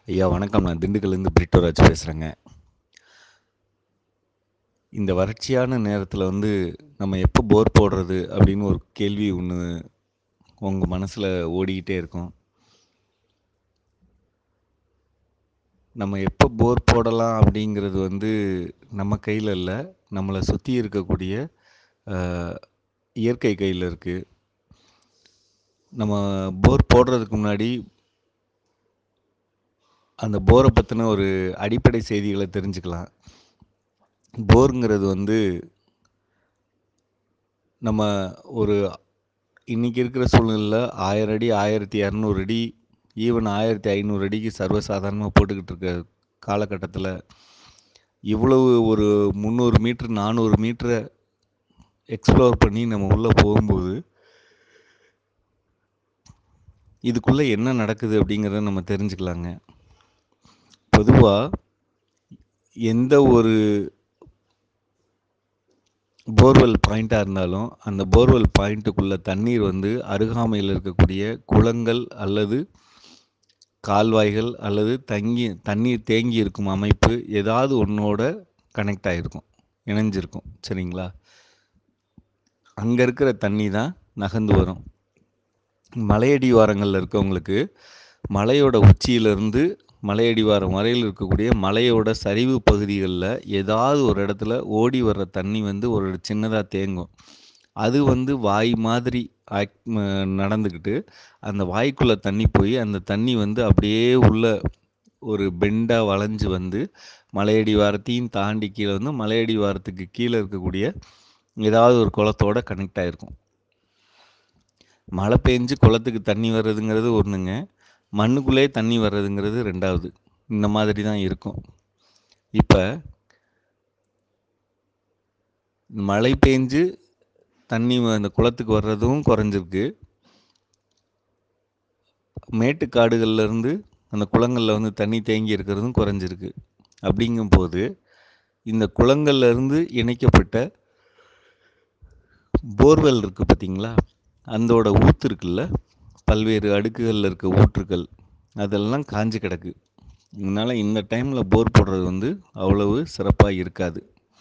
ஐயா வணக்கம் நான் திண்டுக்கல்லேருந்து பிரிட்டோராஜ் பேசுகிறேங்க இந்த வறட்சியான நேரத்தில் வந்து நம்ம எப்போ போர் போடுறது அப்படின்னு ஒரு கேள்வி ஒன்று உங்கள் மனசில் ஓடிக்கிட்டே இருக்கும் நம்ம எப்போ போர் போடலாம் அப்படிங்கிறது வந்து நம்ம கையில் இல்லை நம்மளை சுற்றி இருக்கக்கூடிய அஹ், இயற்கை கையில் இருக்குது நம்ம போர் போடுறதுக்கு முன்னாடி அந்த போரை பற்றின ஒரு அடிப்படை செய்திகளை தெரிஞ்சுக்கலாம் போருங்கிறது வந்து நம்ம ஒரு இன்னைக்கு இருக்கிற சூழ்நிலையில் ஆயிரம் அடி ஆயிரத்தி இரநூறு அடி ஈவன் ஆயிரத்தி ஐநூறு அடிக்கு சர்வசாதாரணமாக போட்டுக்கிட்டு இருக்க காலகட்டத்தில் இவ்வளவு ஒரு முந்நூறு மீட்ரு நானூறு மீட்டரை எக்ஸ்ப்ளோர் பண்ணி நம்ம உள்ளே போகும்போது இதுக்குள்ளே என்ன நடக்குது அப்படிங்கிறத நம்ம தெரிஞ்சுக்கலாங்க பொதுவாக எந்த ஒரு போர்வெல் பாயிண்ட்டாக இருந்தாலும் அந்த போர்வெல் பாயிண்ட்டுக்குள்ள தண்ணீர் வந்து அருகாமையில் இருக்கக்கூடிய குளங்கள் அல்லது கால்வாய்கள் அல்லது தங்கி தண்ணீர் தேங்கி இருக்கும் அமைப்பு ஏதாவது ஒன்றோட கனெக்ட் ஆகிருக்கும் இணைஞ்சிருக்கும் சரிங்களா அங்கே இருக்கிற தண்ணி தான் நகர்ந்து வரும் மலையடிவாரங்களில் இருக்கவங்களுக்கு மலையோட உச்சியிலிருந்து மலையடிவாரம் வரையில் இருக்கக்கூடிய மலையோட சரிவு பகுதிகளில் ஏதாவது ஒரு இடத்துல ஓடி வர்ற தண்ணி வந்து ஒரு சின்னதாக தேங்கும் அது வந்து வாய் மாதிரி ஆக் ம- நடந்துக்கிட்டு அந்த வாய்க்குள்ளே தண்ணி போய் அந்த தண்ணி வந்து அப்படியே உள்ள ஒரு பெண்டாக வளைஞ்சு வந்து மலையடிவாரத்தையும் தாண்டி கீழே வந்து மலையடிவாரத்துக்கு கீழே இருக்கக்கூடிய ஏதாவது ஒரு குளத்தோட கனெக்ட் ஆகிருக்கும் மழை பெஞ்சு குளத்துக்கு தண்ணி வர்றதுங்கிறது ஒன்றுங்க மண்ணுக்குள்ளே தண்ணி வர்றதுங்கிறது ரெண்டாவது இந்த மாதிரி தான் இருக்கும் இப்போ மழை பெஞ்சு தண்ணி வ- அந்த குளத்துக்கு வர்றதும் குறைஞ்சிருக்கு மேட்டுக்காடுகள்ல இருந்து அந்த குளங்களில் வந்து தண்ணி தேங்கி இருக்கிறதும் குறைஞ்சிருக்கு அப்படிங்கும்போது இந்த குளங்கள்ல இருந்து இணைக்கப்பட்ட போர்வெல் இருக்குது பார்த்தீங்களா அந்தோட ஊத்து இருக்குல்ல பல்வேறு அடுக்குகளில் இருக்க ஊற்றுக்கள் அதெல்லாம் காஞ்சு கிடக்கு இதனால் இந்த டைமில் போர் போடுறது வந்து அவ்வளவு சிறப்பாக இருக்காது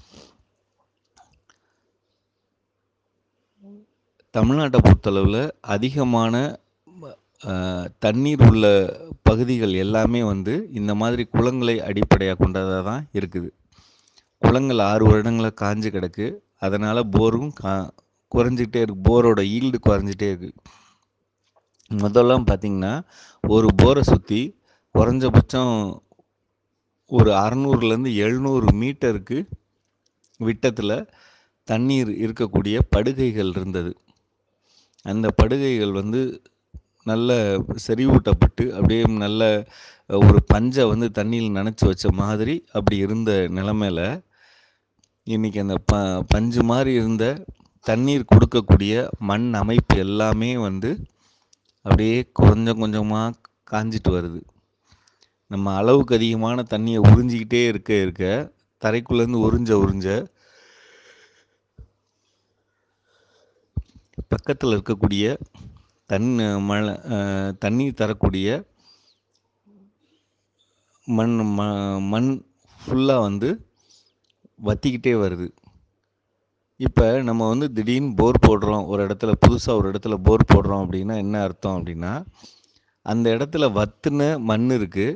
தமிழ்நாட்டை பொறுத்தளவில் அதிகமான அஹ், தண்ணீர் உள்ள பகுதிகள் எல்லாமே வந்து இந்த மாதிரி குளங்களை அடிப்படையாக கொண்டதாக தான் இருக்குது குளங்கள் ஆறு வருடங்களா காஞ்சு கிடக்கு அதனால் போரும் கா குறைஞ்சிக்கிட்டே இருக்கு போரோட ஈல்டு குறைஞ்சிட்டே இருக்கு முதல்லாம் பார்த்தீங்கன்னா ஒரு போரை சுற்றி குறைஞ்சபட்சம் ஒரு அறநூறுலேருந்து எழுநூறு மீட்டருக்கு விட்டத்தில் தண்ணீர் இருக்கக்கூடிய படுகைகள் இருந்தது அந்த படுகைகள் வந்து நல்ல செறிவூட்டப்பட்டு அப்படியே நல்ல ஒரு பஞ்சை வந்து தண்ணியில் நனைச்சி வச்ச மாதிரி அப்படி இருந்த நிலமையில இன்னைக்கு அந்த ப பஞ்சு மாதிரி இருந்த தண்ணீர் கொடுக்கக்கூடிய மண் அமைப்பு எல்லாமே வந்து அப்படியே கொஞ்சம் கொஞ்சமாக காஞ்சிட்டு வருது நம்ம அளவுக்கு அதிகமான தண்ணியை உறிஞ்சிக்கிட்டே இருக்க இருக்க தரைக்குள்ளேருந்து உறிஞ்ச உறிஞ்ச பக்கத்தில் இருக்கக்கூடிய தன் மழை அஹ், தண்ணீர் தரக்கூடிய மண் ம மண் ஃபுல்லாக வந்து வற்றிக்கிட்டே வருது இப்போ நம்ம வந்து திடீர்னு போர் போடுறோம் ஒரு இடத்துல புதுசாக ஒரு இடத்துல போர் போடுறோம் அப்படின்னா என்ன அர்த்தம் அப்படின்னா அந்த இடத்துல வத்துன மண் இருக்குது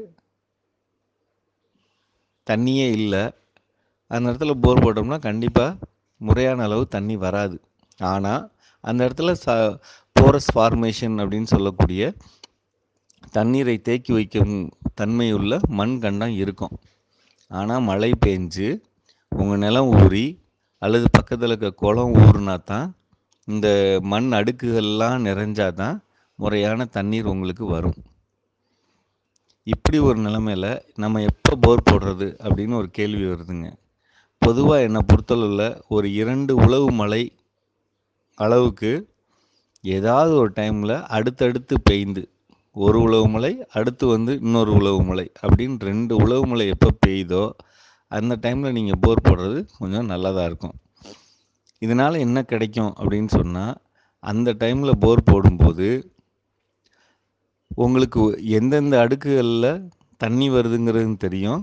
தண்ணியே இல்லை அந்த இடத்துல போர் போட்டோம்னா கண்டிப்பாக முறையான அளவு தண்ணி வராது ஆனால் அந்த இடத்துல ச போரஸ் ஃபார்மேஷன் அப்படின்னு சொல்லக்கூடிய தண்ணீரை தேக்கி வைக்கும் தன்மையுள்ள மண் கண்டம் இருக்கும் ஆனால் மழை பெஞ்சு உங்கள் நிலம் ஊறி அல்லது பக்கத்தில் இருக்க குளம் ஊறுனா தான் இந்த மண் அடுக்குகள்லாம் நிறைஞ்சாதான் தான் முறையான தண்ணீர் உங்களுக்கு வரும் இப்படி ஒரு நிலமையில நம்ம எப்போ போர் போடுறது அப்படின்னு ஒரு கேள்வி வருதுங்க பொதுவாக என்னை பொறுத்தளவில் ஒரு இரண்டு உழவு மழை அளவுக்கு ஏதாவது ஒரு டைமில் அடுத்தடுத்து பெய்ந்து ஒரு உழவு மழை அடுத்து வந்து இன்னொரு உழவு மழை அப்படின்னு ரெண்டு உழவு மழை எப்போ பெய்யுதோ அந்த டைமில் நீங்கள் போர் போடுறது கொஞ்சம் நல்லதாக இருக்கும் இதனால் என்ன கிடைக்கும் அப்படின்னு சொன்னால் அந்த டைமில் போர் போடும்போது உங்களுக்கு எந்தெந்த அடுக்குகளில் தண்ணி வருதுங்கிறதும் தெரியும்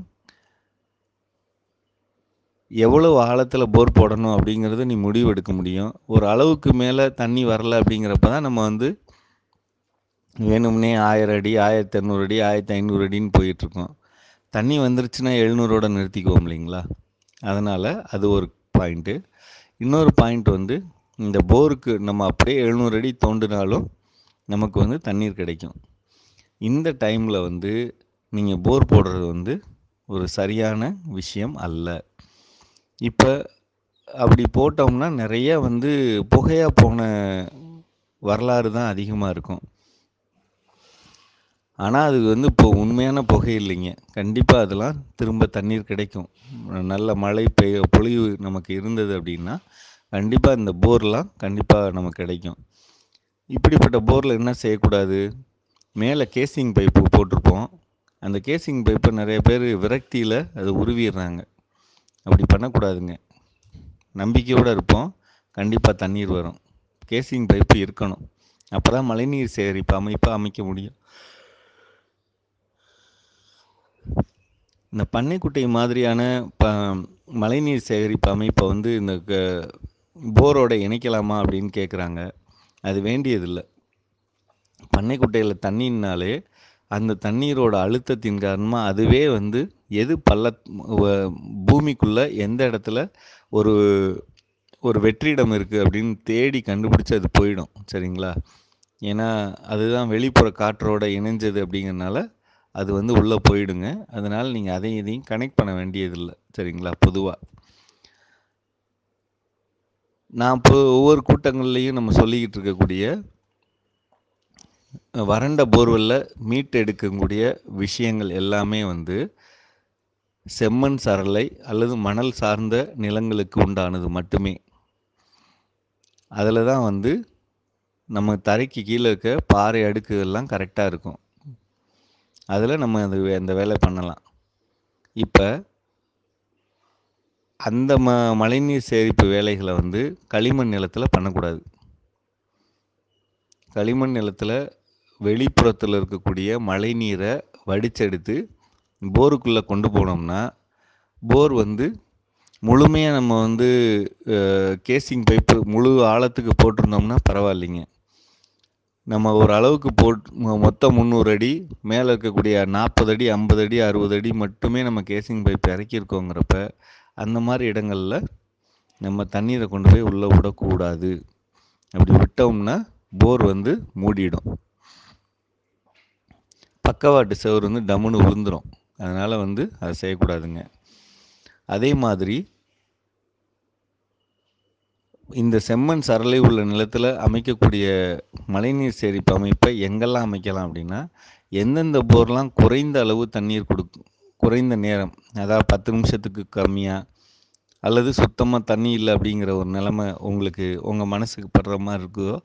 எவ்வளவு ஆழத்தில் போர் போடணும் அப்படிங்கிறத நீ முடிவு எடுக்க முடியும் ஒரு அளவுக்கு மேலே தண்ணி வரல அப்படிங்கிறப்ப தான் நம்ம வந்து வேணும்னே ஆயிரம் அடி ஆயிரத்தி இரநூறு அடி ஆயிரத்தி ஐநூறு அடின்னு போயிட்டுருக்கோம் தண்ணி வந்துருச்சுன்னா எழுநூறோட நிறுத்திக்குவோம் இல்லைங்களா அதனால் அது ஒரு பாயிண்ட்டு இன்னொரு பாயிண்ட் வந்து இந்த போருக்கு நம்ம அப்படியே எழுநூறு அடி தோண்டினாலும் நமக்கு வந்து தண்ணீர் கிடைக்கும் இந்த டைமில் வந்து நீங்கள் போர் போடுறது வந்து ஒரு சரியான விஷயம் அல்ல இப்போ அப்படி போட்டோம்னா நிறைய வந்து புகையாக போன வரலாறு தான் அதிகமாக இருக்கும் ஆனால் அது வந்து இப்போ உண்மையான புகை இல்லைங்க கண்டிப்பாக அதெல்லாம் திரும்ப தண்ணீர் கிடைக்கும் நல்ல மழை பெய்ய பொழிவு நமக்கு இருந்தது அப்படின்னா கண்டிப்பாக இந்த போர்லாம் கண்டிப்பாக நமக்கு கிடைக்கும் இப்படிப்பட்ட போரில் என்ன செய்யக்கூடாது மேலே கேசிங் பைப்பு போட்டிருப்போம் அந்த கேசிங் பைப்பை நிறைய பேர் விரக்தியில் அது உருவிடுறாங்க அப்படி பண்ணக்கூடாதுங்க நம்பிக்கையோடு இருப்போம் கண்டிப்பாக தண்ணீர் வரும் கேசிங் பைப்பு இருக்கணும் அப்போ தான் மழைநீர் சேகரிப்பு அமைப்பை அமைக்க முடியும் இந்த பண்ணைக்குட்டை மாதிரியான ப மழைநீர் சேகரிப்பு அமைப்பை வந்து இந்த க போரோட இணைக்கலாமா அப்படின்னு கேட்குறாங்க அது வேண்டியதில்லை பண்ணைக்குட்டையில் தண்ணின்னாலே அந்த தண்ணீரோட அழுத்தத்தின் காரணமாக அதுவே வந்து எது பள்ள பூமிக்குள்ளே எந்த இடத்துல ஒரு ஒரு வெற்றிடம் இருக்குது அப்படின்னு தேடி கண்டுபிடிச்சி அது போயிடும் சரிங்களா ஏன்னா அதுதான் வெளிப்புற காற்றோட இணைஞ்சது அப்படிங்கிறனால அது வந்து உள்ளே போயிடுங்க அதனால் நீங்கள் அதையும் இதையும் கனெக்ட் பண்ண வேண்டியதில்லை சரிங்களா பொதுவாக நான் இப்போ ஒவ்வொரு கூட்டங்கள்லேயும் நம்ம சொல்லிக்கிட்டு இருக்கக்கூடிய வறண்ட போர்வெல்லில் மீட் எடுக்கக்கூடிய விஷயங்கள் எல்லாமே வந்து செம்மண் சரளை அல்லது மணல் சார்ந்த நிலங்களுக்கு உண்டானது மட்டுமே அதில் தான் வந்து நம்ம தரைக்கு கீழே இருக்க பாறை அடுக்குகள்லாம் கரெக்டாக இருக்கும் அதில் நம்ம அது அந்த வேலை பண்ணலாம் இப்போ அந்த ம மழைநீர் சேமிப்பு வேலைகளை வந்து களிமண் நிலத்தில் பண்ணக்கூடாது களிமண் நிலத்தில் வெளிப்புறத்தில் இருக்கக்கூடிய மழை நீரை வடிச்செடுத்து போருக்குள்ளே கொண்டு போனோம்னா போர் வந்து முழுமையாக நம்ம வந்து கேசிங் பைப்பு முழு ஆழத்துக்கு போட்டிருந்தோம்னா பரவாயில்லைங்க நம்ம ஒரு அளவுக்கு போட் மொத்தம் முந்நூறு அடி மேலே இருக்கக்கூடிய நாற்பது அடி ஐம்பது அடி அறுபது அடி மட்டுமே நம்ம கேசிங் பைப் இறக்கியிருக்கோங்கிறப்ப அந்த மாதிரி இடங்களில் நம்ம தண்ணீரை கொண்டு போய் உள்ளே விடக்கூடாது அப்படி விட்டோம்னா போர் வந்து மூடிடும் பக்கவாட்டு செவர் வந்து டம்முன்னு விழுந்துடும் அதனால் வந்து அதை செய்யக்கூடாதுங்க அதே மாதிரி இந்த செம்மண் சரளை உள்ள நிலத்தில் அமைக்கக்கூடிய மழைநீர் சேமிப்பு அமைப்பை எங்கெல்லாம் அமைக்கலாம் அப்படின்னா எந்தெந்த போர்லாம் குறைந்த அளவு தண்ணீர் கொடுக்கும் குறைந்த நேரம் அதாவது பத்து நிமிஷத்துக்கு கம்மியாக அல்லது சுத்தமாக தண்ணி இல்லை அப்படிங்கிற ஒரு நிலமை உங்களுக்கு உங்கள் மனசுக்கு படுற மாதிரி இருக்குதோ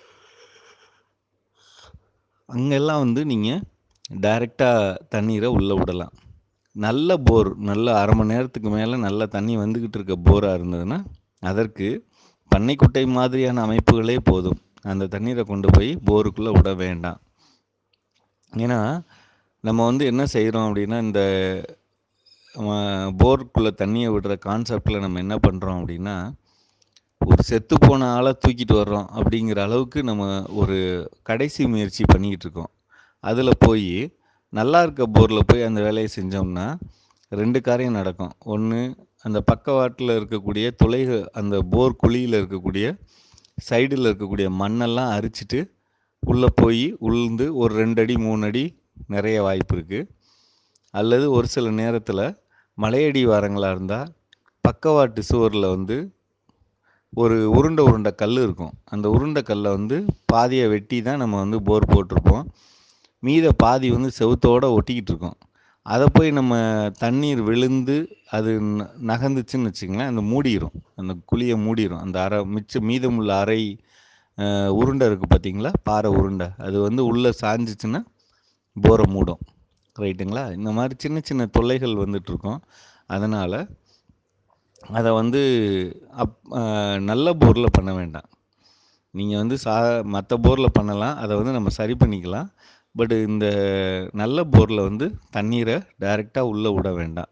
அங்கெல்லாம் வந்து நீங்கள் டைரெக்டாக தண்ணீரை உள்ளே விடலாம் நல்ல போர் நல்ல அரை மணி நேரத்துக்கு மேலே நல்ல தண்ணி வந்துக்கிட்டு இருக்க போராக இருந்ததுன்னா அதற்கு பண்ணைக்குட்டை மாதிரியான அமைப்புகளே போதும் அந்த தண்ணீரை கொண்டு போய் போருக்குள்ளே விட வேண்டாம் ஏன்னா நம்ம வந்து என்ன செய்கிறோம் அப்படின்னா இந்த போருக்குள்ளே தண்ணியை விடுற கான்செப்டில் நம்ம என்ன பண்ணுறோம் அப்படின்னா ஒரு செத்து போன ஆளை தூக்கிட்டு வர்றோம் அப்படிங்கிற அளவுக்கு நம்ம ஒரு கடைசி முயற்சி பண்ணிக்கிட்டு இருக்கோம் அதில் போய் நல்லா இருக்க போரில் போய் அந்த வேலையை செஞ்சோம்னா ரெண்டு காரியம் நடக்கும் ஒன்று அந்த பக்கவாட்டில் இருக்கக்கூடிய துளைக அந்த போர் குழியில் இருக்கக்கூடிய சைடில் இருக்கக்கூடிய மண்ணெல்லாம் அரிச்சிட்டு உள்ளே போய் உளுந்து ஒரு ரெண்டு அடி மூணு அடி நிறைய வாய்ப்பு இருக்குது அல்லது ஒரு சில நேரத்தில் மலையடி வாரங்களாக இருந்தால் பக்கவாட்டு சுவரில் வந்து ஒரு உருண்டை உருண்டை கல் இருக்கும் அந்த உருண்டை கல்லை வந்து பாதியை வெட்டி தான் நம்ம வந்து போர் போட்டிருப்போம் மீத பாதி வந்து செவுத்தோடு ஒட்டிக்கிட்டு இருக்கோம் அதை போய் நம்ம தண்ணீர் விழுந்து அது ந- நகர்ந்துச்சுன்னு வச்சுங்களேன் அந்த மூடிரும் அந்த குழியை மூடிரும் அந்த அரை மிச்சம் மீதமுள்ள அரை அஹ், உருண்டை இருக்குது பார்த்தீங்களா பாறை உருண்டை அது வந்து உள்ளே சாஞ்சிச்சுன்னா போரை மூடும் ரைட்டுங்களா இந்த மாதிரி சின்ன சின்ன தொல்லைகள் வந்துட்டுருக்கோம் அதனால் அதை வந்து அப் அஹ், நல்ல போரில் பண்ண வேண்டாம் நீங்கள் வந்து சா மற்ற போரில் பண்ணலாம் அதை வந்து நம்ம சரி பண்ணிக்கலாம் பட் இந்த நல்ல போரில் வந்து தண்ணீரை டைரெக்டாக உள்ளே விட வேண்டாம்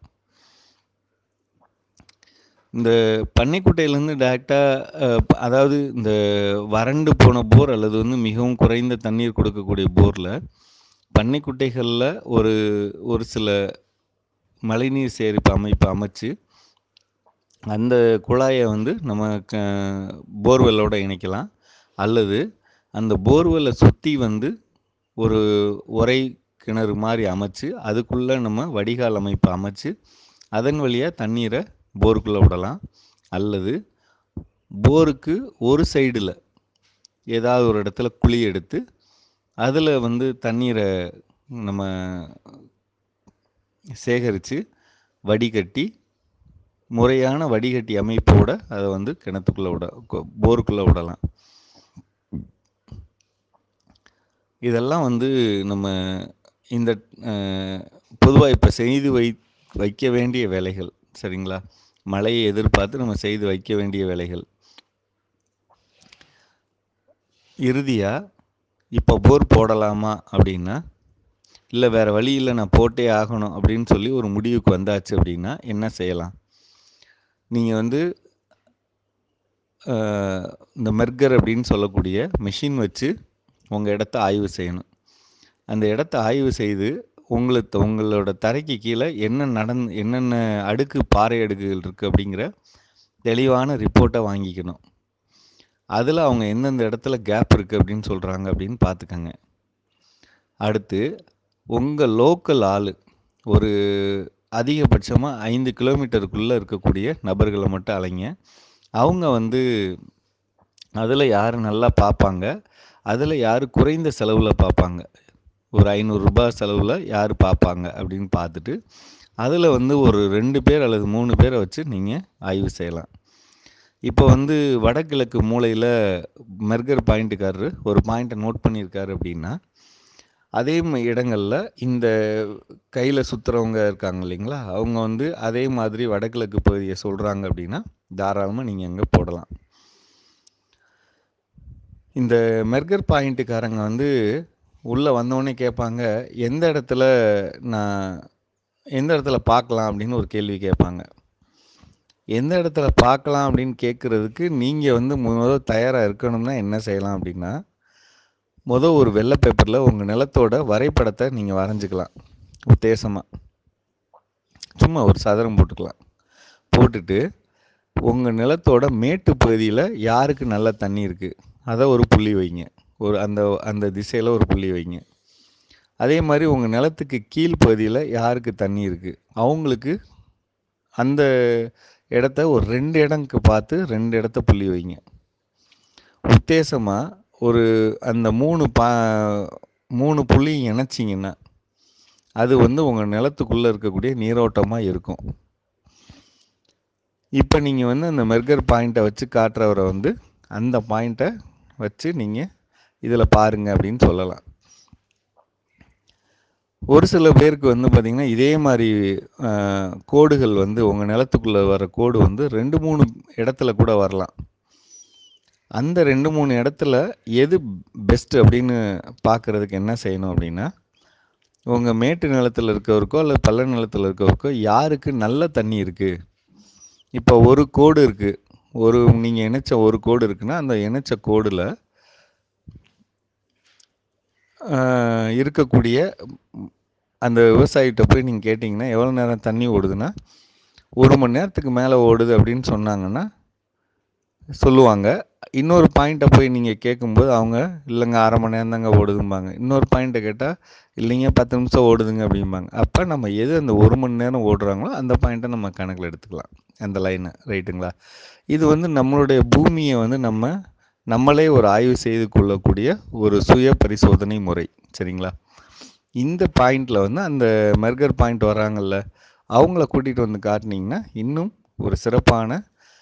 இந்த பண்ணைக்குட்டையிலேருந்து டேரெக்டாக அதாவது இந்த வறண்டு போன போர் அல்லது வந்து மிகவும் குறைந்த தண்ணீர் கொடுக்கக்கூடிய போரில் பண்ணைக்குட்டைகளில் ஒரு ஒரு சில மழைநீர் சேமிப்பு அமைப்பு அமைச்சு அந்த குழாயை வந்து நம்ம க போர்வெல்லோட இணைக்கலாம் அல்லது அந்த போர்வெல்லை சுற்றி வந்து ஒரு உரை கிணறு மாதிரி அமைச்சு அதுக்குள்ளே நம்ம வடிகால் அமைப்பு அமைச்சு அதன் வழியாக தண்ணீரை போருக்குள்ளே விடலாம் அல்லது போருக்கு ஒரு சைடில் ஏதாவது ஒரு இடத்துல குழி எடுத்து அதில் வந்து தண்ணீரை நம்ம சேகரித்து வடிகட்டி முறையான வடிகட்டி அமைப்போட அதை வந்து கிணத்துக்குள்ளே விட போருக்குள்ளே விடலாம் இதெல்லாம் வந்து நம்ம இந்த பொதுவாக இப்போ செய்து வை வைக்க வேண்டிய வேலைகள் சரிங்களா மழையை எதிர்பார்த்து நம்ம செய்து வைக்க வேண்டிய வேலைகள் இறுதியாக இப்போ போர் போடலாமா அப்படின்னா இல்லை வேறு வழி இல்லை நான் போட்டே ஆகணும் அப்படின்னு சொல்லி ஒரு முடிவுக்கு வந்தாச்சு அப்படின்னா என்ன செய்யலாம் நீங்கள் வந்து இந்த மெர்கர் அப்படின்னு சொல்லக்கூடிய மிஷின் வச்சு உங்கள் இடத்த ஆய்வு செய்யணும் அந்த இடத்த ஆய்வு செய்து உங்களுக்கு உங்களோட தரைக்கு கீழே என்ன நடந்து என்னென்ன அடுக்கு பாறை அடுக்குகள் இருக்குது அப்படிங்கிற தெளிவான ரிப்போர்ட்டை வாங்கிக்கணும் அதில் அவங்க எந்தெந்த இடத்துல கேப் இருக்குது அப்படின்னு சொல்கிறாங்க அப்படின்னு பார்த்துக்கங்க அடுத்து உங்கள் லோக்கல் ஆள் ஒரு அதிகபட்சமாக ஐந்து கிலோமீட்டருக்குள்ளே இருக்கக்கூடிய நபர்களை மட்டும் அலைங்க அவங்க வந்து அதில் யார் நல்லா பார்ப்பாங்க அதில் யார் குறைந்த செலவில் பார்ப்பாங்க ஒரு ஐநூறுரூபா செலவில் யார் பார்ப்பாங்க அப்படின்னு பார்த்துட்டு அதில் வந்து ஒரு ரெண்டு பேர் அல்லது மூணு பேரை வச்சு நீங்கள் ஆய்வு செய்யலாம் இப்போ வந்து வடகிழக்கு மூலையில் மெர்கர் பாயிண்ட்டுக்காரரு ஒரு பாயிண்ட்டை நோட் பண்ணியிருக்காரு அப்படின்னா அதே இடங்களில் இந்த கையில் சுற்றுறவங்க இருக்காங்க இல்லைங்களா அவங்க வந்து அதே மாதிரி வடகிழக்கு பகுதியை சொல்கிறாங்க அப்படின்னா தாராளமாக நீங்கள் அங்கே போடலாம் இந்த மெர்கர் பாயிண்ட்டுக்காரங்க வந்து உள்ளே வந்தோடனே கேட்பாங்க எந்த இடத்துல நான் எந்த இடத்துல பார்க்கலாம் அப்படின்னு ஒரு கேள்வி கேட்பாங்க எந்த இடத்துல பார்க்கலாம் அப்படின்னு கேட்குறதுக்கு நீங்கள் வந்து முதல் தயாராக இருக்கணும்னா என்ன செய்யலாம் அப்படின்னா முதல் ஒரு வெள்ளை பேப்பரில் உங்கள் நிலத்தோட வரைபடத்தை நீங்கள் வரைஞ்சிக்கலாம் உத்தேசமாக சும்மா ஒரு சதுரம் போட்டுக்கலாம் போட்டுட்டு உங்கள் நிலத்தோட மேட்டு பகுதியில் யாருக்கு நல்ல தண்ணி இருக்குது அதை ஒரு புள்ளி வைங்க ஒரு அந்த அந்த திசையில் ஒரு புள்ளி வைங்க அதே மாதிரி உங்கள் நிலத்துக்கு கீழ் பகுதியில் யாருக்கு தண்ணி இருக்குது அவங்களுக்கு அந்த இடத்த ஒரு ரெண்டு இடங்கு பார்த்து ரெண்டு இடத்த புள்ளி வைங்க உத்தேசமாக ஒரு அந்த மூணு பா மூணு புள்ளி இணைச்சிங்கன்னா அது வந்து உங்கள் நிலத்துக்குள்ளே இருக்கக்கூடிய நீரோட்டமாக இருக்கும் இப்போ நீங்கள் வந்து அந்த மெர்கர் பாயிண்ட்டை வச்சு காட்டுறவரை வந்து அந்த பாயிண்ட்டை வச்சு நீங்கள் இதில் பாருங்க அப்படின்னு சொல்லலாம் ஒரு சில பேருக்கு வந்து பார்த்திங்கன்னா இதே மாதிரி கோடுகள் வந்து உங்கள் நிலத்துக்குள்ளே வர கோடு வந்து ரெண்டு மூணு இடத்துல கூட வரலாம் அந்த ரெண்டு மூணு இடத்துல எது பெஸ்ட் அப்படின்னு பார்க்குறதுக்கு என்ன செய்யணும் அப்படின்னா உங்கள் மேட்டு நிலத்தில் இருக்கவருக்கோ அல்லது பள்ள நிலத்தில் இருக்கவருக்கோ யாருக்கு நல்ல தண்ணி இருக்குது இப்போ ஒரு கோடு இருக்குது ஒரு நீங்கள் இணைச்ச ஒரு கோடு இருக்குன்னா அந்த இணைச்ச கோடில் இருக்கக்கூடிய அந்த விவசாயிகிட்ட போய் நீங்கள் கேட்டிங்கன்னா எவ்வளோ நேரம் தண்ணி ஓடுதுன்னா ஒரு மணி நேரத்துக்கு மேலே ஓடுது அப்படின்னு சொன்னாங்கன்னா சொல்லுவாங்க இன்னொரு பாயிண்ட்டை போய் நீங்கள் கேட்கும்போது அவங்க இல்லைங்க அரை மணி நேரம் தாங்க ஓடுதும்பாங்க இன்னொரு பாயிண்ட்டை கேட்டால் இல்லைங்க பத்து நிமிஷம் ஓடுதுங்க அப்படிம்பாங்க அப்போ நம்ம எது அந்த ஒரு மணி நேரம் ஓடுறாங்களோ அந்த பாயிண்ட்டை நம்ம கணக்கில் எடுத்துக்கலாம் அந்த லைனை ரைட்டுங்களா இது வந்து நம்மளுடைய பூமியை வந்து நம்ம நம்மளே ஒரு ஆய்வு செய்து கொள்ளக்கூடிய ஒரு சுய பரிசோதனை முறை சரிங்களா இந்த பாயிண்டில் வந்து அந்த மெர்கர் பாயிண்ட் வராங்கல்ல அவங்கள கூட்டிகிட்டு வந்து காட்டினீங்கன்னா இன்னும் ஒரு சிறப்பான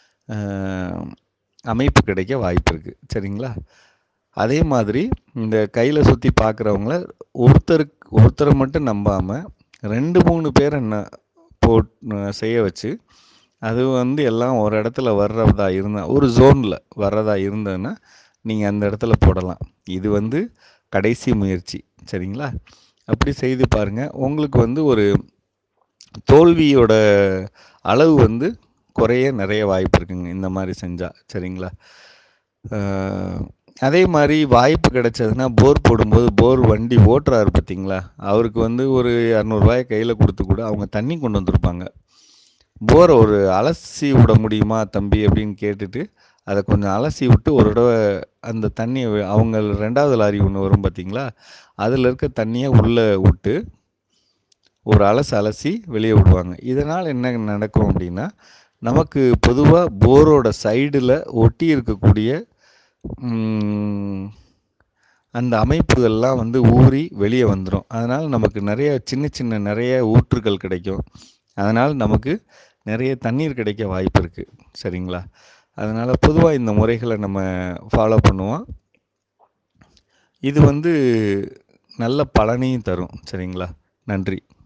அமைப்பு கிடைக்க வாய்ப்பு இருக்குது சரிங்களா அதே மாதிரி இந்த கையில் சுற்றி பார்க்குறவங்கள ஒருத்தருக்கு ஒருத்தரை மட்டும் நம்பாமல் ரெண்டு மூணு பேரை ந போட் செய்ய வச்சு அது வந்து எல்லாம் ஒரு இடத்துல வர்றதா இருந்தால் ஒரு ஜோனில் வர்றதா இருந்ததுன்னா நீங்கள் அந்த இடத்துல போடலாம் இது வந்து கடைசி முயற்சி சரிங்களா அப்படி செய்து பாருங்கள் உங்களுக்கு வந்து ஒரு தோல்வியோட அளவு வந்து குறைய நிறைய வாய்ப்பு இருக்குங்க இந்த மாதிரி செஞ்சால் சரிங்களா அஹ், அதே மாதிரி வாய்ப்பு கிடைச்சதுன்னா போர் போடும்போது போர் வண்டி ஓட்டுறாரு பார்த்தீங்களா அவருக்கு வந்து ஒரு இரநூறுவாயை கையில் கொடுத்து கூட அவங்க தண்ணி கொண்டு வந்திருப்பாங்க போரை ஒரு அலசி விட முடியுமா தம்பி அப்படின்னு கேட்டுட்டு அதை கொஞ்சம் அலசி விட்டு ஒரு தடவை அந்த தண்ணியை வே- அவங்க ரெண்டாவது லாரி ஒன்று வரும் பார்த்தீங்களா அதில் இருக்க தண்ணியை உள்ளே விட்டு ஒரு அலசு அலசி வெளியே விடுவாங்க இதனால் என்ன நடக்கும் அப்படின்னா நமக்கு பொதுவாக போரோட சைடில் ஒட்டி இருக்கக்கூடிய ம், அந்த அமைப்புகள்லாம் வந்து ஊறி வெளியே வந்துடும் அதனால் நமக்கு நிறைய சின்ன சின்ன நிறைய ஊற்றுகள் கிடைக்கும் அதனால் நமக்கு நிறைய தண்ணீர் கிடைக்க வாய்ப்பு இருக்குது சரிங்களா அதனால் பொதுவாக இந்த முறைகளை நம்ம ஃபாலோ பண்ணுவோம் இது வந்து நல்ல பலனையும் தரும் சரிங்களா நன்றி